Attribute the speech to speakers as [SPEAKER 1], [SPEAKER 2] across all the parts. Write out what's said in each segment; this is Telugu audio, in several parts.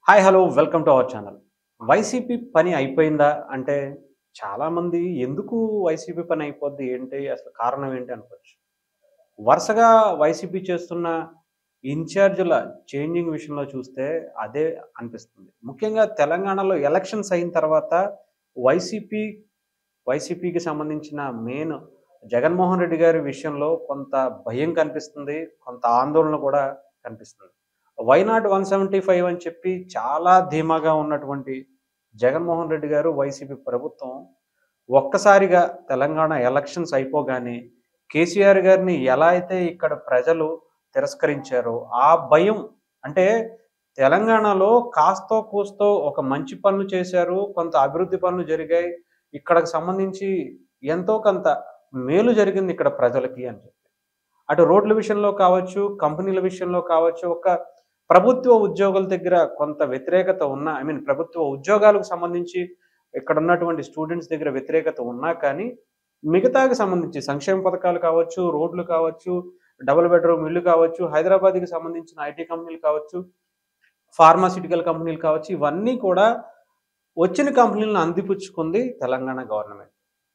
[SPEAKER 1] hi hello welcome to our channel YCP పని అయిపోయిందా అంటే చాలామంది ఎందుకు వైసీపీ పని అయిపోద్ది ఏంటి అసలు కారణం ఏంటి అనుకోవచ్చు వరుసగా వైసీపీ చేస్తున్న ఇన్ఛార్జీల చేంజింగ్ విషయంలో చూస్తే అదే అనిపిస్తుంది ముఖ్యంగా తెలంగాణలో ఎలక్షన్స్ అయిన తర్వాత వైసీపీ వైసీపీకి సంబంధించిన మెయిన్ జగన్మోహన్ రెడ్డి గారి విషయంలో కొంత భయం కనిపిస్తుంది కొంత ఆందోళన కూడా కనిపిస్తుంది వైనాట్ వన్ సెవెంటీ ఫైవ్ అని చెప్పి చాలా ధీమాగా ఉన్నటువంటి జగన్మోహన్ రెడ్డి గారు వైసీపీ ప్రభుత్వం ఒక్కసారిగా తెలంగాణ ఎలక్షన్స్ అయిపోగానే కేసీఆర్ గారిని ఎలా అయితే ఇక్కడ ప్రజలు తిరస్కరించారో ఆ భయం అంటే తెలంగాణలో కాస్తో కూస్తో ఒక మంచి పనులు చేశారు కొంత అభివృద్ధి పనులు జరిగాయి ఇక్కడికి సంబంధించి ఎంతో కొంత మేలు జరిగింది ఇక్కడ ప్రజలకి అని చెప్పి అటు రోడ్ల విషయంలో కావచ్చు కంపెనీల విషయంలో కావచ్చు ఒక ప్రభుత్వ ఉద్యోగుల దగ్గర కొంత వ్యతిరేకత ఉన్నా ఐ మీన్ ప్రభుత్వ ఉద్యోగాలకు సంబంధించి ఇక్కడ ఉన్నటువంటి స్టూడెంట్స్ దగ్గర వ్యతిరేకత ఉన్నా కానీ మిగతాకి సంబంధించి సంక్షేమ పథకాలు కావచ్చు రోడ్లు కావచ్చు డబుల్ బెడ్రూమ్ ఇల్లు కావచ్చు హైదరాబాద్కి సంబంధించిన ఐటీ కంపెనీలు కావచ్చు ఫార్మాసిటికల్ కంపెనీలు కావచ్చు ఇవన్నీ కూడా వచ్చిన కంపెనీలను అందిపుచ్చుకుంది తెలంగాణ గవర్నమెంట్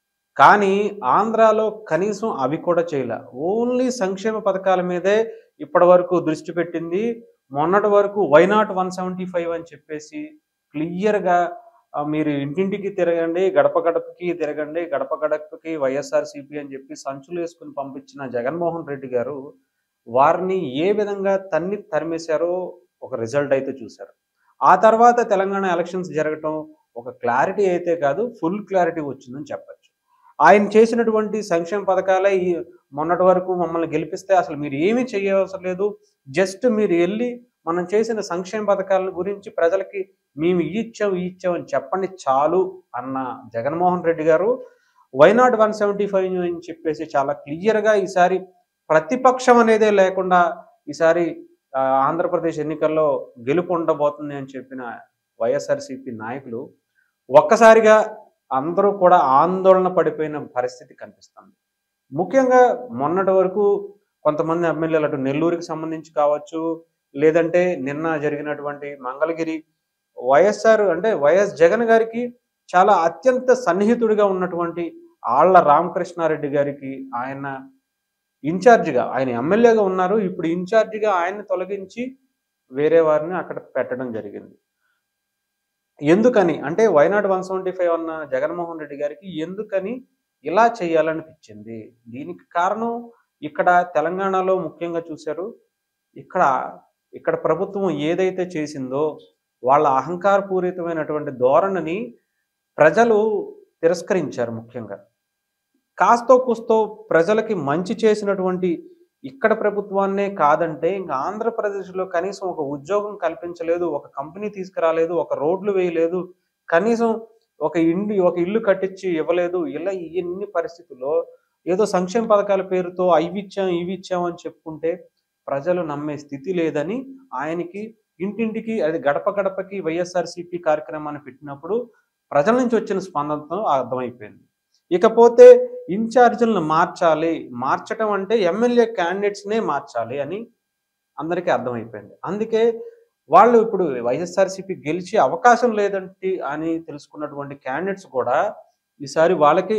[SPEAKER 1] కానీ ఆంధ్రాలో కనీసం అవి కూడా చేయలే ఓన్లీ సంక్షేమ పథకాల మీదే ఇప్పటి వరకు దృష్టి పెట్టింది మొన్నటి వరకు వైనాట్ వన్ సెవెంటీ ఫైవ్ అని చెప్పేసి క్లియర్గా మీరు ఇంటింటికి తిరగండి గడప గడపకి తిరగండి గడప గడపకి వైఎస్ఆర్సీపీ అని చెప్పి సంచులు వేసుకుని పంపించిన జగన్మోహన్ రెడ్డి గారు వారిని ఏ విధంగా తన్ని తరిమేశారో ఒక రిజల్ట్ అయితే చూశారు ఆ తర్వాత తెలంగాణ ఎలక్షన్స్ జరగటం ఒక క్లారిటీ అయితే కాదు ఫుల్ క్లారిటీ వచ్చిందని చెప్పచ్చు ఆయన చేసినటువంటి సంక్షేమ పథకాలే ఈ మొన్నటి వరకు మమ్మల్ని గెలిపిస్తే అసలు మీరు ఏమీ చేయవసరం లేదు జస్ట్ మీరు వెళ్ళి మనం చేసిన సంక్షేమ పథకాల గురించి ప్రజలకి మేము ఈ ఇచ్చాం ఈ ఇచ్చాం అని చెప్పండి చాలు అన్న జగన్మోహన్ రెడ్డి గారు వైనాట్ వన్ సెవెంటీ ఫైవ్ అని చెప్పేసి చాలా క్లియర్గా ఈసారి ప్రతిపక్షం అనేదే లేకుండా ఈసారి ఆ, ఆంధ్రప్రదేశ్ ఎన్నికల్లో గెలుపు ఉండబోతుంది అని చెప్పిన వైఎస్ఆర్సీపీ నాయకులు ఒక్కసారిగా అందరూ కూడా ఆందోళన పడిపోయిన పరిస్థితి కనిపిస్తుంది ముఖ్యంగా మొన్నటి వరకు కొంతమంది ఎమ్మెల్యేలు అటు నెల్లూరుకి సంబంధించి కావచ్చు లేదంటే నిన్న జరిగినటువంటి మంగళగిరి వైఎస్ఆర్ అంటే వైఎస్ జగన్ గారికి చాలా అత్యంత సన్నిహితుడిగా ఉన్నటువంటి ఆళ్ల రామకృష్ణారెడ్డి గారికి ఆయన ఇన్ఛార్జిగా ఆయన ఎమ్మెల్యేగా ఉన్నారు ఇప్పుడు ఇన్ఛార్జిగా ఆయన్ని తొలగించి వేరే వారిని అక్కడ పెట్టడం జరిగింది ఎందుకని అంటే వైనాడ్ వన్ సెవెంటీ ఫైవ్ అన్న జగన్మోహన్ రెడ్డి గారికి ఎందుకని ఇలా చేయాలనిపించింది దీనికి కారణం ఇక్కడ తెలంగాణలో ముఖ్యంగా చూశారు ఇక్కడ ఇక్కడ ప్రభుత్వం ఏదైతే చేసిందో వాళ్ళ అహంకారపూరితమైనటువంటి ధోరణిని ప్రజలు తిరస్కరించారు ముఖ్యంగా కాస్తో కూస్తో ప్రజలకి మంచి చేసినటువంటి ఇక్కడ ప్రభుత్వాన్నే కాదంటే ఇంకా ఆంధ్రప్రదేశ్లో కనీసం ఒక ఉద్యోగం కల్పించలేదు ఒక కంపెనీ తీసుకురాలేదు ఒక రోడ్లు వేయలేదు కనీసం ఒక ఇండి ఒక ఇల్లు కట్టించి ఇవ్వలేదు ఇలా ఇన్ని పరిస్థితుల్లో ఏదో సంక్షేమ పథకాల పేరుతో అవి ఇచ్చాం ఇవి ఇచ్చాం అని చెప్పుకుంటే ప్రజలు నమ్మే స్థితి లేదని ఆయనకి ఇంటింటికి అది గడప గడపకి వైఎస్ఆర్సీపీ కార్యక్రమాన్ని పెట్టినప్పుడు ప్రజల నుంచి వచ్చిన స్పందనతో అర్థమైపోయింది ఇకపోతే ఇన్ఛార్జీలను మార్చాలి మార్చటం అంటే ఎమ్మెల్యే క్యాండిడేట్స్నే మార్చాలి అని అందరికీ అర్థమైపోయింది అందుకే వాళ్ళు ఇప్పుడు వైఎస్ఆర్సీపీ గెలిచే అవకాశం లేదంటే అని తెలుసుకున్నటువంటి క్యాండిడేట్స్ కూడా ఈసారి వాళ్ళకి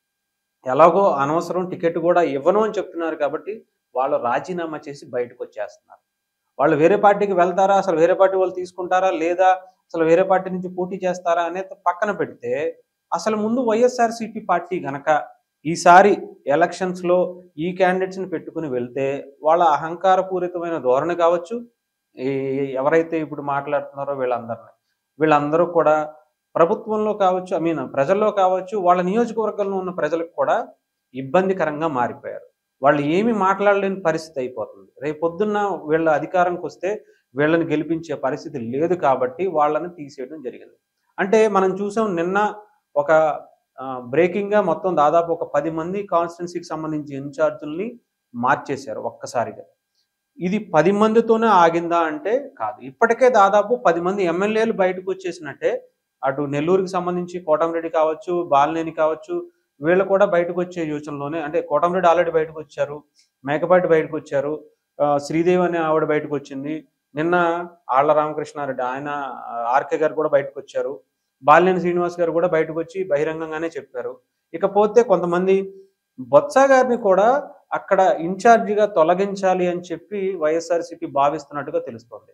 [SPEAKER 1] ఎలాగో అనవసరం టికెట్ కూడా ఇవ్వను అని చెప్తున్నారు కాబట్టి వాళ్ళు రాజీనామా చేసి బయటకు వచ్చేస్తున్నారు వాళ్ళు వేరే పార్టీకి వెళ్తారా అసలు వేరే పార్టీ వాళ్ళు తీసుకుంటారా లేదా అసలు వేరే పార్టీ నుంచి పోటీ చేస్తారా అనేది పక్కన పెడితే అసలు ముందు వైఎస్ఆర్సీపీ పార్టీ గనక ఈసారి ఎలక్షన్స్లో ఈ క్యాండిడేట్స్ని పెట్టుకుని వెళ్తే వాళ్ళ అహంకారపూరితమైన ధోరణి కావచ్చు ఈ ఎవరైతే ఇప్పుడు మాట్లాడుతున్నారో వీళ్ళందరినీ వీళ్ళందరూ కూడా ప్రభుత్వంలో కావచ్చు ఐ మీన్ ప్రజల్లో కావచ్చు వాళ్ళ నియోజకవర్గంలో ఉన్న ప్రజలకు కూడా ఇబ్బందికరంగా మారిపోయారు వాళ్ళు ఏమి మాట్లాడలేని పరిస్థితి అయిపోతుంది రేపు పొద్దున్న వీళ్ళ అధికారంకి వస్తే వీళ్ళని గెలిపించే పరిస్థితి లేదు కాబట్టి వాళ్ళని తీసేయడం జరిగింది అంటే మనం చూసాం నిన్న ఒక బ్రేకింగ్గా మొత్తం దాదాపు ఒక పది మంది కాన్స్టిట్యున్సీకి సంబంధించి ఇన్ఛార్జుల్ని మార్చేశారు ఒక్కసారిగా ఇది పది మందితోనే ఆగిందా అంటే కాదు ఇప్పటికే దాదాపు పది మంది ఎమ్మెల్యేలు బయటకు వచ్చేసినట్టే అటు నెల్లూరుకి సంబంధించి కోటంరెడ్డి కావచ్చు బాలినేని కావచ్చు వీళ్ళు కూడా బయటకు వచ్చే యోచనలోనే అంటే కోటంరెడ్డి ఆల్రెడీ బయటకు వచ్చారు మేకపాటి బయటకు వచ్చారు ఆ, శ్రీదేవి అనే ఆవిడ బయటకు వచ్చింది నిన్న ఆళ్ల రామకృష్ణారెడ్డి ఆయన ఆర్కే గారు కూడా బయటకు వచ్చారు బాలినేని శ్రీనివాస్ గారు కూడా బయటకు వచ్చి బహిరంగంగానే చెప్పారు ఇకపోతే కొంతమంది బొత్స గారిని కూడా అక్కడ ఇన్ఛార్జిగా తొలగించాలి అని చెప్పి వైఎస్ఆర్సీపీ భావిస్తున్నట్టుగా తెలుస్తోంది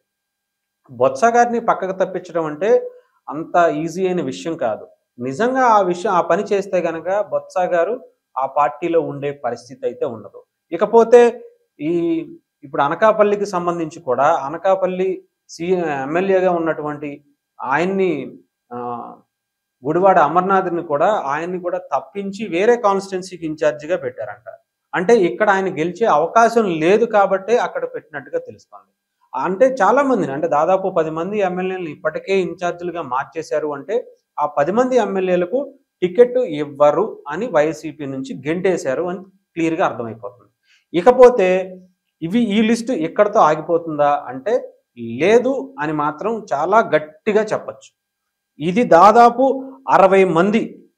[SPEAKER 1] బొత్స గారిని పక్కకు తప్పించడం అంటే అంత ఈజీ అయిన విషయం కాదు నిజంగా ఆ విషయం ఆ పని చేస్తే గనక బొత్స గారు ఆ పార్టీలో ఉండే పరిస్థితి అయితే ఉండదు ఇకపోతే ఈ ఇప్పుడు అనకాపల్లికి సంబంధించి కూడా అనకాపల్లి సి ఎమ్మెల్యేగా ఉన్నటువంటి ఆయన్ని ఆ, గుడివాడ అమర్నాథ్ని కూడా ఆయన్ని కూడా తప్పించి వేరే కాన్స్టిట్యున్సీకి ఇన్ఛార్జిగా పెట్టారంట అంటే ఇక్కడ ఆయన గెలిచే అవకాశం లేదు కాబట్టే అక్కడ పెట్టినట్టుగా తెలుస్తోంది అంటే చాలా మందిని అంటే దాదాపు పది మంది ఎమ్మెల్యేలను ఇప్పటికే ఇన్ఛార్జీలుగా మార్చేశారు అంటే ఆ పది మంది ఎమ్మెల్యేలకు టికెట్ ఇవ్వరు అని వైసీపీ నుంచి గెంటేశారు అని క్లియర్గా అర్థమైపోతుంది ఇకపోతే ఇవి ఈ లిస్టు ఎక్కడితో ఆగిపోతుందా అంటే లేదు అని మాత్రం చాలా గట్టిగా చెప్పచ్చు ఇది దాదాపు అరవై మంది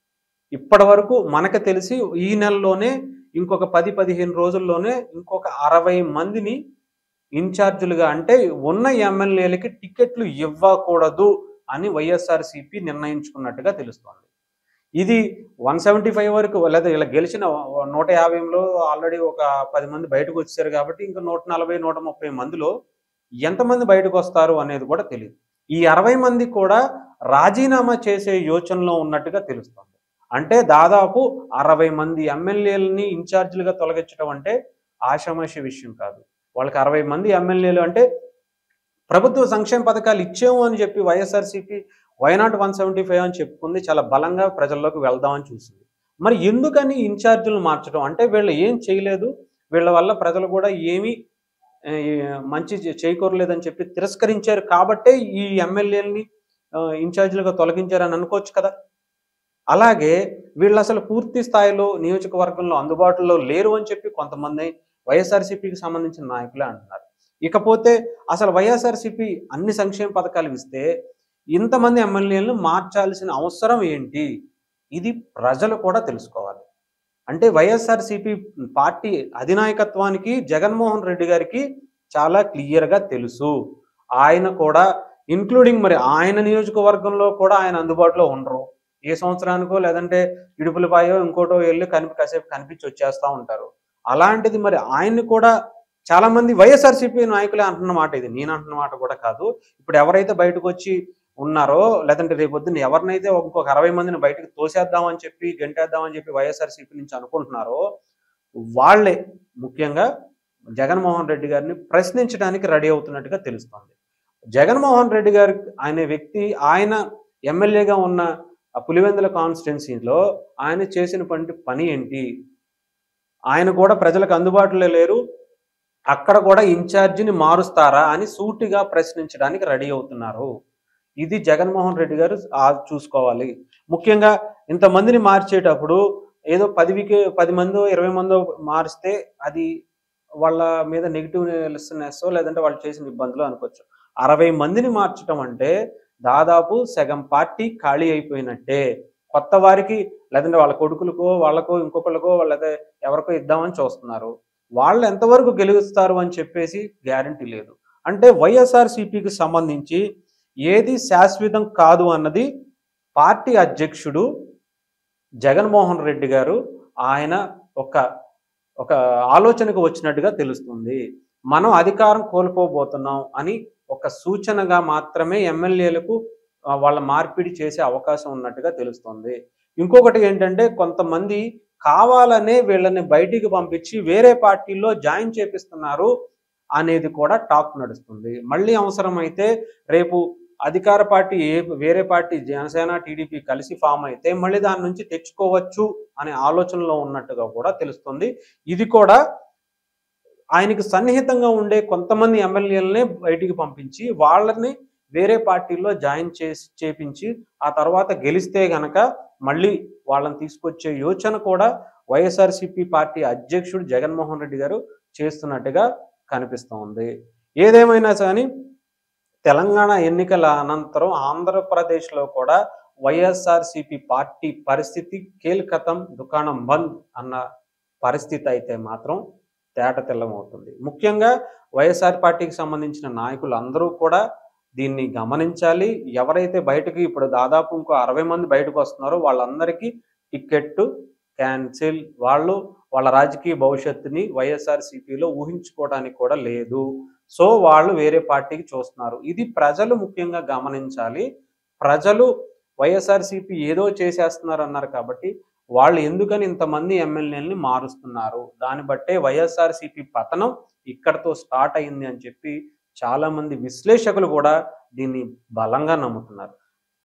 [SPEAKER 1] ఇప్పటి వరకు మనకు తెలిసి ఈ నెలలోనే ఇంకొక పది పదిహేను రోజుల్లోనే ఇంకొక అరవై మందిని ఇన్ఛార్జీలుగా అంటే ఉన్న ఎమ్మెల్యేలకి టికెట్లు ఇవ్వకూడదు అని వైఎస్ఆర్సీపీ నిర్ణయించుకున్నట్టుగా తెలుస్తోంది ఇది వన్ సెవెంటీ ఫైవ్ వరకు లేదా ఇలా గెలిచిన నూట యాభైలో ఆల్రెడీ ఒక పది మంది బయటకు వచ్చారు కాబట్టి ఇంకా నూట నలభై నూట ముప్పై మందిలో ఎంతమంది బయటకు వస్తారు అనేది కూడా తెలియదు ఈ అరవై మంది కూడా రాజీనామా చేసే యోచనలో ఉన్నట్టుగా తెలుస్తోంది అంటే దాదాపు అరవై మంది ఎమ్మెల్యేలని ఇన్ఛార్జీలుగా తొలగించడం అంటే ఆషామాషి విషయం కాదు వాళ్ళకి అరవై మంది ఎమ్మెల్యేలు అంటే ప్రభుత్వ సంక్షేమ పథకాలు ఇచ్చాము అని చెప్పి YSRCP why not one seventy five అని చెప్పుకుంది చాలా బలంగా ప్రజల్లోకి వెళ్దామని చూసింది మరి ఎందుకని ఇన్ఛార్జీలు మార్చడం అంటే వీళ్ళు ఏం చేయలేదు వీళ్ళ వల్ల ప్రజలు కూడా ఏమీ ఆ, మంచి చే- చేకూరలేదని చెప్పి తిరస్కరించారు కాబట్టే ఈ ఎమ్మెల్యేలని ఇన్ఛార్జీలుగా తొలగించారని అనుకోవచ్చు కదా అలాగే వీళ్ళు అసలు పూర్తి స్థాయిలో నియోజకవర్గంలో అందుబాటులో లేరు అని చెప్పి కొంతమంది వైఎస్ఆర్సీపీకి సంబంధించిన నాయకులే అంటున్నారు ఇకపోతే అసలు వైఎస్ఆర్సీపీ అన్ని సంక్షేమ పథకాలు ఇస్తే ఇంతమంది ఎమ్మెల్యేలను మార్చాల్సిన అవసరం ఏంటి ఇది ప్రజలు కూడా తెలుసుకోవాలి అంటే వైఎస్ఆర్సీపీ పార్టీ అధినాయకత్వానికి జగన్మోహన్ రెడ్డి గారికి చాలా క్లియర్గా తెలుసు ఆయన కూడా ఇంక్లూడింగ్ మరి ఆయన నియోజకవర్గంలో కూడా ఆయన అందుబాటులో ఉండరు ఏ సంవత్సరానికో లేదంటే ఇడుపులపాయో ఇంకోటో వెళ్ళి కనిపి కాసేపు కనిపించి వచ్చేస్తూ ఉంటారు అలాంటిది మరి ఆయన్ని కూడా చాలా మంది వైఎస్ఆర్సీపీ నాయకులే అంటున్న మాట ఇది నేను అంటున్న మాట కూడా కాదు ఇప్పుడు ఎవరైతే బయటకు వచ్చి ఉన్నారో లేదంటే రేపొద్దున ఎవరినైతే ఇంకొక అరవై మందిని బయటకు తోసేద్దామని చెప్పి గంటేద్దామని చెప్పి వైఎస్ఆర్సీపీ నుంచి అనుకుంటున్నారో వాళ్ళే ముఖ్యంగా జగన్మోహన్ రెడ్డి గారిని ప్రశ్నించడానికి రెడీ అవుతున్నట్టుగా తెలుస్తోంది జగన్మోహన్ రెడ్డి గారి అనే వ్యక్తి ఆయన ఎమ్మెల్యేగా ఉన్న ఆ పులివెందుల కాన్స్టిట్యున్సీలో ఆయన చేసిన పని పని ఏంటి ఆయన కూడా ప్రజలకు అందుబాటులో లేరు అక్కడ కూడా ఇన్ఛార్జిని మారుస్తారా అని సూటిగా ప్రశ్నించడానికి రెడీ అవుతున్నారు ఇది జగన్మోహన్ రెడ్డి గారు ఆ చూసుకోవాలి ముఖ్యంగా ఇంతమందిని మార్చేటప్పుడు ఏదో పదివికి పది మందో ఇరవై మందో మారిస్తే అది వాళ్ళ మీద నెగిటివ్నెస్ లేదంటే వాళ్ళు చేసిన ఇబ్బందులు అనుకోవచ్చు అరవై మందిని మార్చడం అంటే దాదాపు సగం పార్టీ ఖాళీ అయిపోయినట్టే కొత్త వారికి లేదంటే వాళ్ళ కొడుకులకో వాళ్ళకో ఇంకొకళ్ళకో లేదా ఎవరికో ఇద్దామని చూస్తున్నారు వాళ్ళు ఎంతవరకు గెలుస్తారు అని చెప్పేసి గ్యారంటీ లేదు అంటే వైఎస్ఆర్సీపీకి సంబంధించి ఏది శాశ్వతం కాదు అన్నది పార్టీ అధ్యక్షుడు జగన్మోహన్ రెడ్డి గారు ఆయన ఒక ఒక ఆలోచనకు వచ్చినట్టుగా తెలుస్తుంది మనం అధికారం కోల్పోబోతున్నాం అని ఒక సూచనగా మాత్రమే ఎమ్మెల్యేలకు ఆ, వాళ్ళ మార్పిడి చేసే అవకాశం ఉన్నట్టుగా తెలుస్తుంది ఇంకొకటి ఏంటంటే కొంతమంది కావాలనే వీళ్ళని బయటికి పంపించి వేరే పార్టీల్లో జాయిన్ చేపిస్తున్నారు అనేది కూడా టాక్ నడుస్తుంది మళ్ళీ అవసరమైతే రేపు అధికార పార్టీ ఏ వేరే పార్టీ జనసేన టీడీపీ కలిసి ఫామ్ అయితే మళ్ళీ దాని నుంచి తెచ్చుకోవచ్చు అనే ఆలోచనలో ఉన్నట్టుగా కూడా తెలుస్తుంది ఇది కూడా ఆయనకి సన్నిహితంగా ఉండే కొంతమంది ఎమ్మెల్యేలనే బయటికి పంపించి వాళ్ళని వేరే పార్టీల్లో జాయిన్ చేసి చేపించి ఆ తర్వాత గెలిస్తే గనక మళ్ళీ వాళ్ళని తీసుకొచ్చే యోచన కూడా వైఎస్ఆర్సీపీ పార్టీ అధ్యక్షుడు జగన్మోహన్ రెడ్డి గారు చేస్తున్నట్టుగా కనిపిస్తోంది ఏదేమైనా కానీ తెలంగాణ ఎన్నికల అనంతరం ఆంధ్రప్రదేశ్లో కూడా వైఎస్ఆర్సీపీ పార్టీ పరిస్థితి కేల్కతం దుకాణం బంద్ అన్న పరిస్థితి అయితే మాత్రం తేట తెల్లమవుతుంది ముఖ్యంగా వైఎస్ఆర్ పార్టీకి సంబంధించిన నాయకులు అందరూ కూడా దీన్ని గమనించాలి ఎవరైతే బయటకు ఇప్పుడు దాదాపు ఇంకో అరవై మంది బయటకు వస్తున్నారో వాళ్ళందరికీ టికెట్ క్యాన్సిల్ వాళ్ళు వాళ్ళ రాజకీయ భవిష్యత్తుని వైఎస్ఆర్సీపీలో ఊహించుకోవడానికి కూడా లేదు సో వాళ్ళు వేరే పార్టీకి చూస్తున్నారు ఇది ప్రజలు ముఖ్యంగా గమనించాలి ప్రజలు వైఎస్ఆర్సీపీ ఏదో చేసేస్తున్నారు అన్నారు కాబట్టి వాళ్ళు ఎందుకని ఇంతమంది ఎమ్మెల్యేలని మారుస్తున్నారు దాన్ని బట్టే వైఎస్ఆర్సీపీ పతనం ఇక్కడతో స్టార్ట్ అయింది అని చెప్పి చాలా మంది విశ్లేషకులు కూడా దీన్ని బలంగా నమ్ముతున్నారు